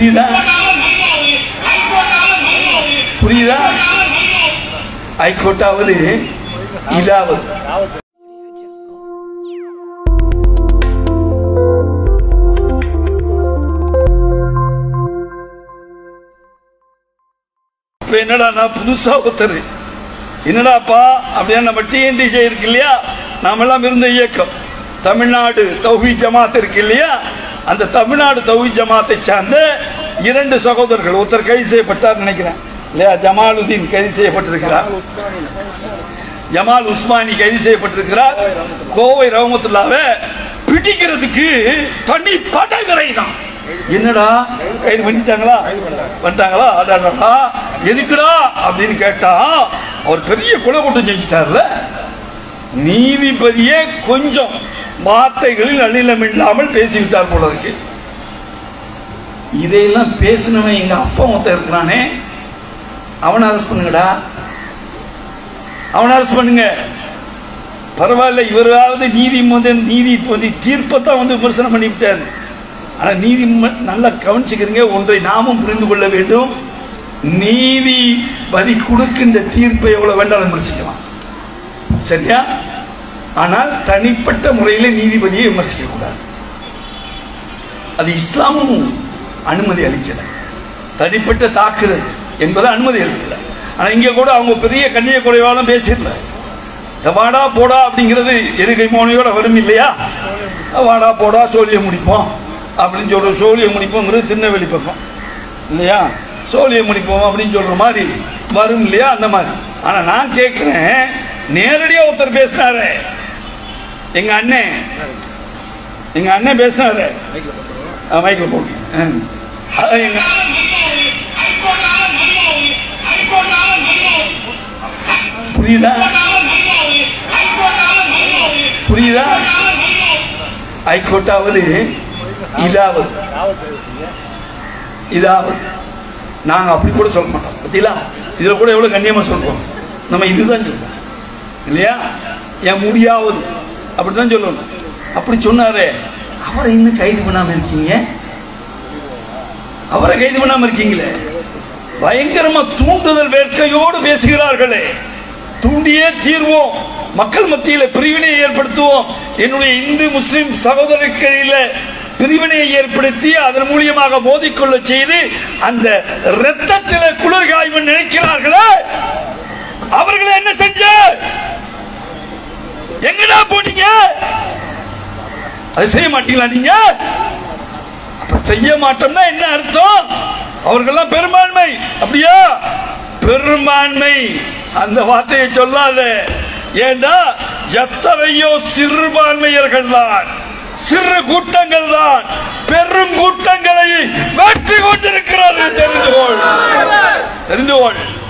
புரியுதா புரியுதா ஹைகோர்ட்டாவது இதாவது இப்போ என்னடா நான் புதுசா ஒருத்தர் என்னடாப்பா அப்படின்னா நம்ம டிஎன்டிஜே இருக்கு இல்லையா நாமெல்லாம் இருந்த இயக்கம் தமிழ்நாடு தௌஹி ஜமாத் இருக்கு இல்லையா அந்த தமிழ்நாடு தௌஹி ஜமாத்தை சார்ந்த இரண்டு சகோதரர்கள் ஒருத்தர் கைது செய்யப்பட்டார் நினைக்கிறேன் இல்லையா ஜமாலுதீன் கைது செய்யப்பட்டிருக்கிறார் ஜமால் உஸ்மானி கைது செய்யப்பட்டிருக்கிறார் கோவை ரஹமத்துல்லாவை பிடிக்கிறதுக்கு தனி படகரை தான் என்னடா கைது பண்ணிட்டாங்களா பண்ணிட்டாங்களா அடாடா எதுக்குடா அப்படின்னு கேட்டா அவர் பெரிய கொலை குற்றம் செஞ்சிட்டார்ல நீதிபதியே கொஞ்சம் வார்த்தைகளில் அநிலம் இல்லாமல் பேசிவிட்டார் போல இருக்கு இதையெல்லாம் பேசினவன் எங்க அப்பா மொத்தம் இருக்கிறானே அவனை அரெஸ்ட் பண்ணுங்கடா அவனை அரெஸ்ட் பண்ணுங்க பரவாயில்ல இவராவது நீதிமன்றம் நீதி வந்து தீர்ப்பை தான் வந்து விமர்சனம் பண்ணிவிட்டார் ஆனால் நீதி நல்லா கவனிச்சுக்கிறீங்க ஒன்றை நாமும் புரிந்து கொள்ள வேண்டும் நீதிபதி கொடுக்கின்ற தீர்ப்பை எவ்வளவு வேண்டாலும் விமர்சிக்கலாம் சரியா ஆனால் தனிப்பட்ட முறையில் நீதிபதியை விமர்சிக்க கூடாது அது இஸ்லாமும் அனுமதி அளிக்கல தனிப்பட்ட தாக்குதல் என்பதை அனுமதி அளிக்கல ஆனால் இங்கே கூட அவங்க பெரிய கண்ணிய குறைவாலும் பேசிடல இந்த வாடா போடா அப்படிங்கிறது எதுகை மோனையோட வரும் இல்லையா வாடா போடா சோழியை முடிப்போம் அப்படின்னு சொல்ற சோழியை முடிப்போங்கிறது திருநெல்வேலி பக்கம் இல்லையா சோழியை முடிப்போம் அப்படின்னு சொல்ற மாதிரி வரும் இல்லையா அந்த மாதிரி ஆனால் நான் கேட்குறேன் நேரடியாக ஒருத்தர் பேசினாரு எங்க அண்ணன் எங்க அண்ணன் பேசினாரு மைக்கில் போடுங்க ஆ. அதான் எங்க புரியுதா புரியுதா ஹைகோர்ட்டாவது இதாவது இதாவது நாங்கள் அப்படி கூட சொல்ல மாட்டோம் பத்திங்களா இதில் கூட எவ்வளோ கண்ணியமாக சொல்றோம் நம்ம இதுதான் சொல்றோம் இல்லையா என் முடியாவது அப்படி தான் சொல்லணும் அப்படி சொன்னாரே அவரை இன்னும் கைது பண்ணாமல் இருக்கீங்க அவரை கைது பண்ணாமல் இருக்கீங்களே பயங்கரமா தூண்டுதல் வேட்கையோடு பேசுகிறார்களே தூண்டியே தீர்வோம் மக்கள் மத்தியில பிரிவினை ஏற்படுத்துவோம் என்னுடைய இந்து முஸ்லிம் சகோதரர்களில பிரிவினையை ஏற்படுத்தி அதன் மூலியமாக மோதிக்கொள்ள செய்து அந்த இரத்தத்தில குளிர்காய்வு நினைக்கிறார்களே அவர்களை என்ன செஞ்ச எங்கடா போனீங்க அது செய்ய மாட்டீங்களா நீங்க அப்ப செய்ய மாட்டோம்னா என்ன அர்த்தம் அவர்கள்லாம் பெரும்பான்மை அப்படியா பெரும்பான்மை அந்த வார்த்தையை சொல்லாத ஏண்டா எத்தனையோ சிறுபான்மையர்கள் தான் சிறு கூட்டங்கள் தான் பெரும் கூட்டங்களை வெற்றி கொண்டிருக்கிறது தெரிந்து கொள் தெரிந்து கொள்